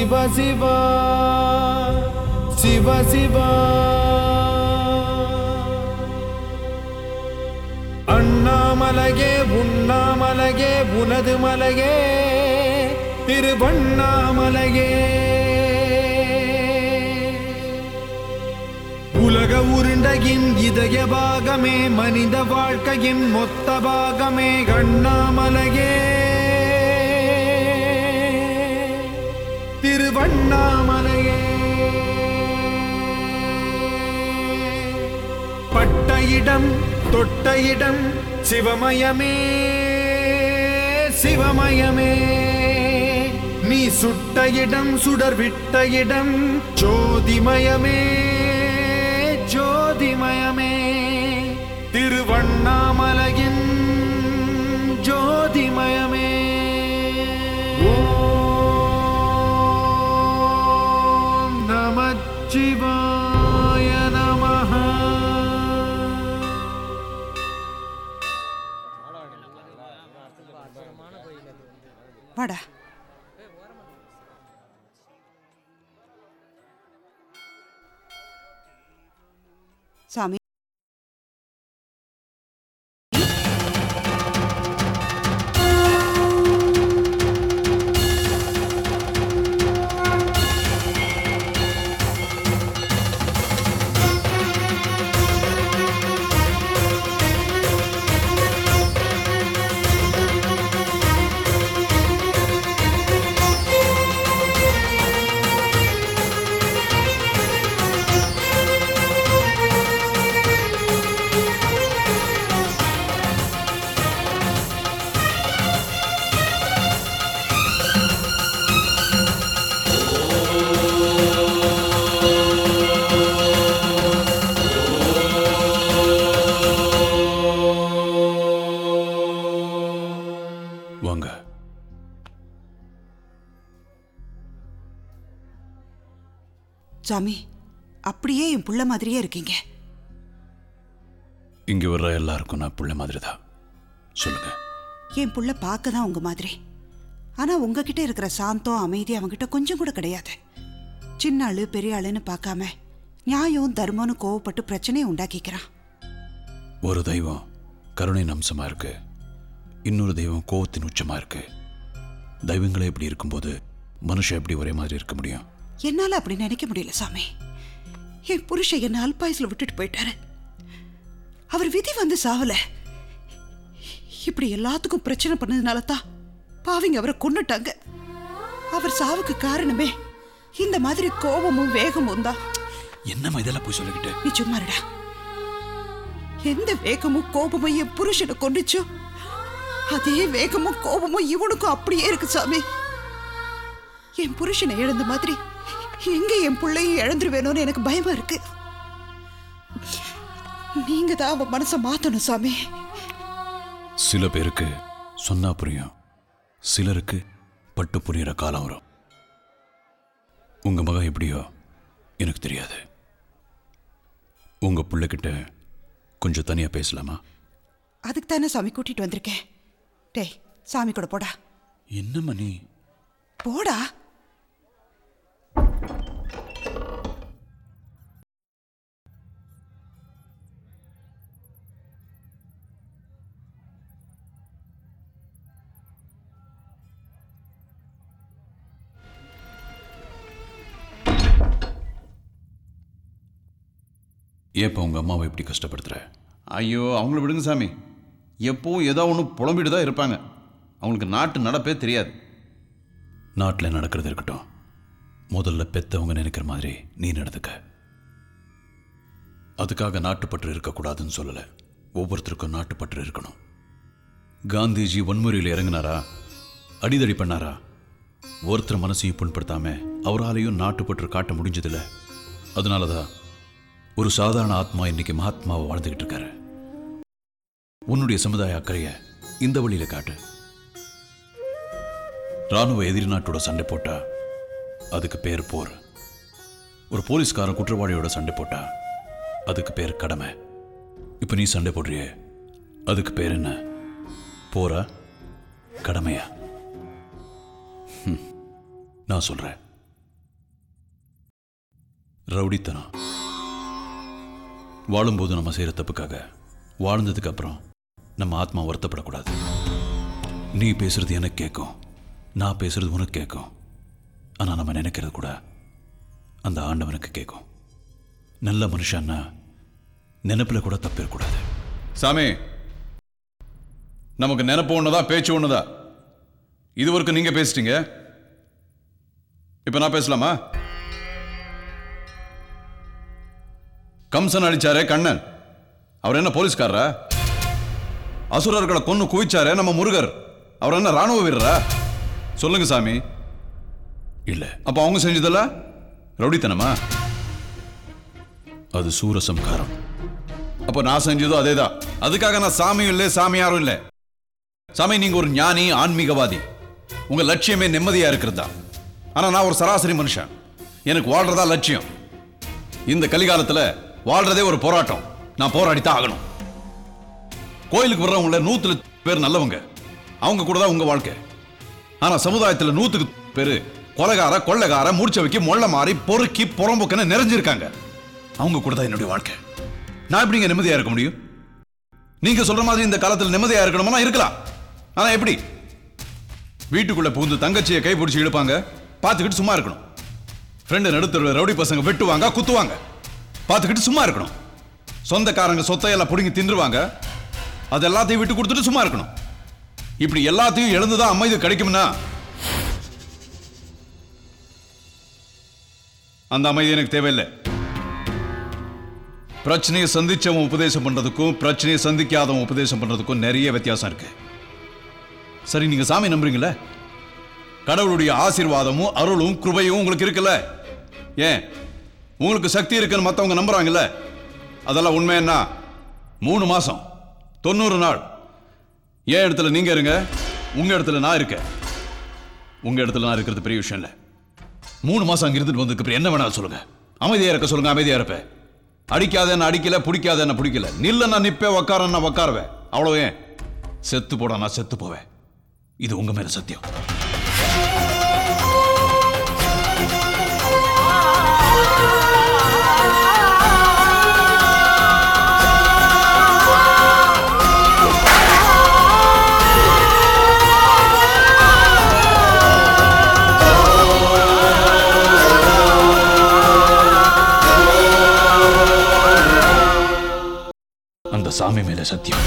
சிவ சிவா சிவ சிவா அண்ணாமலையே உண்ணாமலையே உனது மலையே திருவண்ணாமலையே உலக உருண்டையின் இதய பாகமே மனித வாழ்க்கையின் மொத்த பாகமே அண்ணாமலையே திருவண்ணாமலையே பட்ட இடம் தொட்ட இடம் சிவமயமே சிவமயமே நீ சுட்ட இடம் சுடர் விட்ட இடம் ஜோதிமயமே ஜோதிமயமே திருவண்ணாமலையின் ஜோதிமயமே ஓம் நமச்சிவாய நமஹ வாடா சாமி வாங்க சாமி அப்படியே என் புள்ள மாதிரியே இருக்கீங்க இங்க வர்ற எல்லாருக்கும் நான் புள்ள மாதிரி தான் சொல்லுங்க என் புள்ள பார்க்க தான் உங்க மாதிரி ஆனா உங்ககிட்ட இருக்கிற சாந்தம் அமைதி அவங்கிட்ட கொஞ்சம் கூட கிடையாது சின்ன ஆளு பெரிய ஆளுன்னு பார்க்காம நியாயம் தர்மம்னு கோவப்பட்டு பிரச்சனையை உண்டாக்கிக்கிறான் ஒரு தெய்வம் கருணையின் அம்சமா இருக்கு இன்னொரு தெய்வம் கோவத்தின் உச்சமா இருக்கு தெய்வங்களே இப்படி இருக்கும்போது மனுஷன் எப்படி ஒரே மாதிரி இருக்க முடியும் என்னால அப்படி நினைக்க முடியல சாமி என் புருஷன் என்ன அல்பாயுஸ்ல விட்டுட்டு போயிட்டாரு அவர் விதி வந்து சாவல இப்படி எல்லாத்துக்கும் பிரச்சனை பண்ணதுனால தான் பாவிங்க அவரை கொன்னுட்டாங்க அவர் சாவுக்கு காரணமே இந்த மாதிரி கோபமும் வேகமும் தான் என்னம்மா இதெல்லாம் போய் சொல்லிக்கிட்டு நீ சும்மா இருடா எந்த வேகமும் கோபமும் என் புருஷனை கொண்டுச்சோ அதே வேகமும் கோபமும் இவனுக்கும் அப்படியே இருக்கு சாமி என் புருஷனை இழந்த மாதிரி எங்க என் பிள்ளையும் இழந்துருவேணும்னு எனக்கு பயமா இருக்கு நீங்க தான் அவன் மனசை மாத்தணும் சாமி சில பேருக்கு சொன்னா புரியும் சிலருக்கு பட்டு புரியுற காலம் வரும் உங்க மகன் எப்படியோ எனக்கு தெரியாது உங்க பிள்ளைகிட்ட கொஞ்சம் தனியா பேசலாமா அதுக்கு தானே சாமி கூட்டிட்டு வந்திருக்கேன் டேய் சாமி கூட போடா என்னம்மா நீ போடா ஏப்பா உங்க அம்மாவை எப்படி கஷ்டப்படுத்துற ஐயோ அவங்கள விடுங்க சாமி எப்பவும் ஏதோ ஒன்று புலம்பிட்டு தான் இருப்பாங்க அவங்களுக்கு நாட்டு நடப்பே தெரியாது நாட்டில் நடக்கிறது இருக்கட்டும் முதல்ல பெத்தவங்க நினைக்கிற மாதிரி நீ நடந்துக்க அதுக்காக நாட்டுப்பற்று இருக்கக்கூடாதுன்னு சொல்லலை ஒவ்வொருத்தருக்கும் நாட்டுப்பற்று இருக்கணும் காந்திஜி வன்முறையில் இறங்கினாரா அடிதடி பண்ணாரா ஒருத்தர் மனசையும் புண்படுத்தாம அவராலையும் நாட்டுப்பற்று காட்ட முடிஞ்சதில்ல அதனால தான் ஒரு சாதாரண ஆத்மா இன்னைக்கு மகாத்மாவை வாழ்ந்துகிட்டு இருக்காரு உன்னுடைய சமுதாய அக்கறைய இந்த வழியில காட்டு ராணுவ எதிரி நாட்டோட சண்டை போட்டா அதுக்கு பேர் போர் ஒரு போலீஸ்காரன் குற்றவாளியோட சண்டை போட்டா அதுக்கு பேர் கடமை இப்போ நீ சண்டை போடுறியே அதுக்கு பேர் என்ன போரா கடமையா ஹம். நான் சொல்றேன் ரவுடித்தனம் வாழும்போது நம்ம செய்கிற தப்புக்காக வாழ்ந்ததுக்கு அப்புறம் நம்ம ஆத்மா வருத்தப்படக்கூடாது நீ பேசுறது எனக்கு கேட்கும் நான் பேசுறது உனக்கு கேட்கும் ஆனால் நம்ம நினைக்கிறது கூட அந்த ஆண்டவனுக்கு கேட்கும் நல்ல மனுஷன்னா நினைப்பில் கூட தப்பு இருக்கக்கூடாது சாமி நமக்கு நினப்பு ஒண்ணுதா பேச்சு ஒண்ணுதா இது வரைக்கும் நீங்க பேசிட்டீங்க இப்ப நான் பேசலாமா கம்சன் அடிச்சாரே கண்ணன் அவர் என்ன போலீஸ்காரரா அசுரர்களை கொன்னு குவிச்சாரே நம்ம முருகர் அவர் என்ன ராணுவ வீரரா சொல்லுங்க சாமி இல்லை அப்ப அவங்க செஞ்சதெல்ல ரவுடித்தனமா அது சூரசம்காரம் அப்போ நான் செஞ்சதும் அதேதான் அதுக்காக நான் சாமியும் இல்லை சாமியாரும் இல்லை சாமி நீங்க ஒரு ஞானி ஆன்மீகவாதி உங்க லட்சியமே நிம்மதியா இருக்கிறது தான் ஆனா நான் ஒரு சராசரி மனுஷன் எனக்கு வாழ்றதா லட்சியம் இந்த கலிகாலத்துல வாழ்றதே ஒரு போராட்டம் நான் போராடித்தான் ஆகணும் கோயிலுக்கு வர்றவங்கள நூத்துல பேர் நல்லவங்க அவங்க கூட தான் உங்க வாழ்க்கை ஆனா சமுதாயத்துல நூத்துக்கு பேரு கொலைகார கொள்ளைகார முடிச்ச வைக்க மொள்ள மாறி பொறுக்கி புறம்போக்குன்னு நிறைஞ்சிருக்காங்க அவங்க கூட தான் என்னுடைய வாழ்க்கை நான் எப்படிங்க நிம்மதியா இருக்க முடியும் நீங்க சொல்ற மாதிரி இந்த காலத்துல நிம்மதியா இருக்கணுமா இருக்கலாம் ஆனா எப்படி வீட்டுக்குள்ள புகுந்து தங்கச்சியை கைப்பிடிச்சு இழுப்பாங்க பார்த்துக்கிட்டு சும்மா இருக்கணும் ஃப்ரெண்டு நடுத்தருவில் ரவுடி பசங்க வெட்டுவாங்க குத்துவாங்க பார்த்துக்கிட்டு சும்மா இருக்கணும் சொந்தக்காரங்க சொத்தையெல்லாம் பிடுங்கி தின்றுவாங்க அது எல்லாத்தையும் விட்டு கொடுத்துட்டு சும்மா இருக்கணும் இப்படி எல்லாத்தையும் இழந்துதான் அமைதி கிடைக்கும்னா அந்த அமைதி எனக்கு தேவையில்லை பிரச்சனையை சந்திச்சவன் உபதேசம் பண்றதுக்கும் பிரச்சனையை சந்திக்காதவன் உபதேசம் பண்றதுக்கும் நிறைய வித்தியாசம் இருக்கு சரி நீங்க சாமி நம்புறீங்களே கடவுளுடைய ஆசீர்வாதமும் அருளும் கிருபையும் உங்களுக்கு இருக்குல்ல ஏன் உங்களுக்கு சக்தி இருக்குன்னு மற்றவங்க நம்புறாங்கல்ல அதெல்லாம் உண்மை என்ன மூணு மாசம் தொண்ணூறு நாள் என் இடத்துல நீங்க இருங்க உங்க இடத்துல நான் இருக்கேன் உங்க இடத்துல நான் இருக்கிறது பெரிய விஷயம் இல்லை மூணு மாசம் அங்க இருந்துட்டு வந்ததுக்கு அப்புறம் என்ன வேணாலும் சொல்லுங்க அமைதியா இருக்க சொல்லுங்க அமைதியா இருப்பேன் அடிக்காத என்ன அடிக்கல பிடிக்காத என்ன பிடிக்கல நில்ல நான் நிப்பேன் உக்கார நான் உக்காருவேன் அவ்வளோ ஏன் செத்து போட நான் செத்து போவேன் இது உங்க மேல சத்தியம் அந்த சாமி மேல சத்தியம்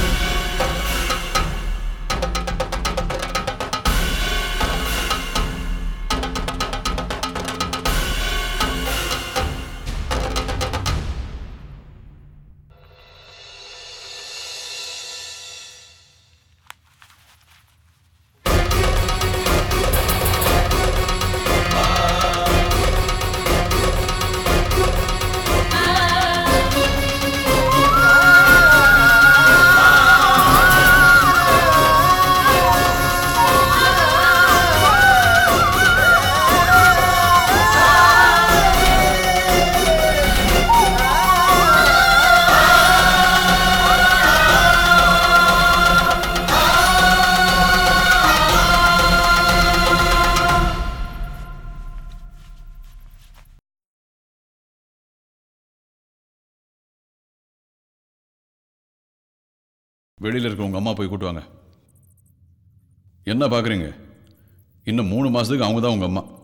வெளியில இருக்க உங்க அம்மா போய் கூட்டுவாங்க என்ன பாக்குறீங்க இன்னும் மூணு மாசத்துக்கு அவங்க தான் உங்க அம்மா